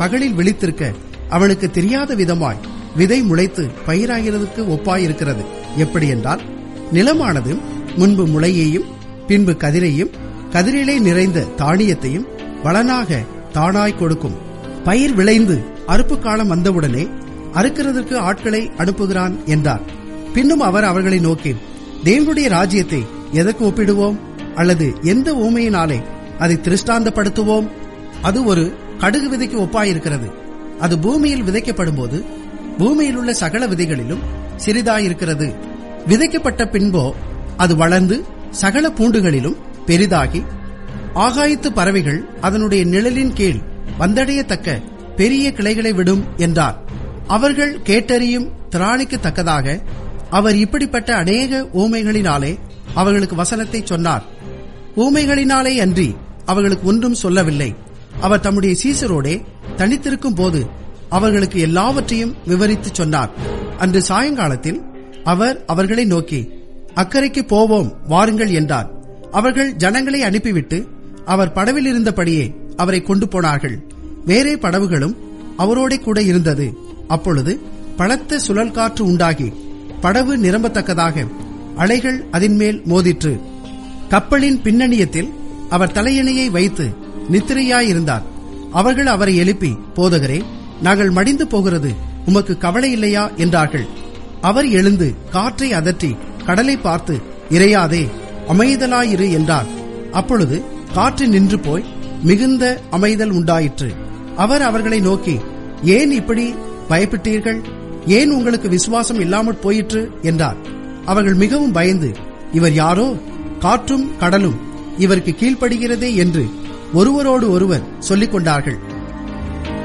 பகலில் விழித்திருக்க அவனுக்கு தெரியாத விதமாய் விதை முளைத்து பயிராகிறதுக்கு ஒப்பாயிருக்கிறது எப்படி என்றால் நிலமானது முன்பு முளையையும் பின்பு கதிரையும் கதிரிலே நிறைந்த தானியத்தையும் வளனாக தானாய் கொடுக்கும் பயிர் விளைந்து அறுப்பு காலம் வந்தவுடனே அறுக்கிறதற்கு ஆட்களை அனுப்புகிறான் என்றார் பின்னும் அவர் அவர்களை நோக்கி தேவனுடைய ராஜ்யத்தை எதற்கு ஒப்பிடுவோம் அல்லது எந்த ஊமையினாலே அதை திருஷ்டாந்தப்படுத்துவோம் அது ஒரு கடுகு விதைக்கு ஒப்பாயிருக்கிறது அது பூமியில் விதைக்கப்படும் போது பூமியில் உள்ள சகல விதைகளிலும் சிறிதாயிருக்கிறது விதைக்கப்பட்ட பின்போ அது வளர்ந்து சகல பூண்டுகளிலும் பெரிதாகி ஆகாயத்து பறவைகள் அதனுடைய நிழலின் கீழ் வந்தடையத்தக்க பெரிய கிளைகளை விடும் என்றார் அவர்கள் கேட்டறியும் திராணிக்கு தக்கதாக அவர் இப்படிப்பட்ட அநேக ஊமைகளினாலே அவர்களுக்கு வசனத்தை சொன்னார் ஊமைகளினாலே அன்றி அவர்களுக்கு ஒன்றும் சொல்லவில்லை அவர் தம்முடைய சீசரோடே தனித்திருக்கும் போது அவர்களுக்கு எல்லாவற்றையும் விவரித்து சொன்னார் அன்று சாயங்காலத்தில் அவர் அவர்களை நோக்கி அக்கறைக்கு போவோம் வாருங்கள் என்றார் அவர்கள் ஜனங்களை அனுப்பிவிட்டு அவர் படவில் இருந்தபடியே அவரை கொண்டு போனார்கள் வேறே படவுகளும் அவரோட கூட இருந்தது அப்பொழுது பலத்த சுழல் காற்று உண்டாகி படவு நிரம்பத்தக்கதாக அலைகள் அதன் மேல் மோதிற்று கப்பலின் பின்னணியத்தில் அவர் தலையணையை வைத்து நித்திரையாயிருந்தார் அவர்கள் அவரை எழுப்பி போதகரே நாங்கள் மடிந்து போகிறது உமக்கு கவலை இல்லையா என்றார்கள் அவர் எழுந்து காற்றை அதற்றி கடலை பார்த்து இறையாதே அமைதலாயிரு என்றார் அப்பொழுது காற்று நின்று போய் மிகுந்த அமைதல் உண்டாயிற்று அவர் அவர்களை நோக்கி ஏன் இப்படி பயப்பட்டீர்கள் ஏன் உங்களுக்கு விசுவாசம் இல்லாமற் போயிற்று என்றார் அவர்கள் மிகவும் பயந்து இவர் யாரோ காற்றும் கடலும் இவருக்கு கீழ்ப்படுகிறதே என்று ஒருவரோடு ஒருவர் சொல்லிக் கொண்டார்கள்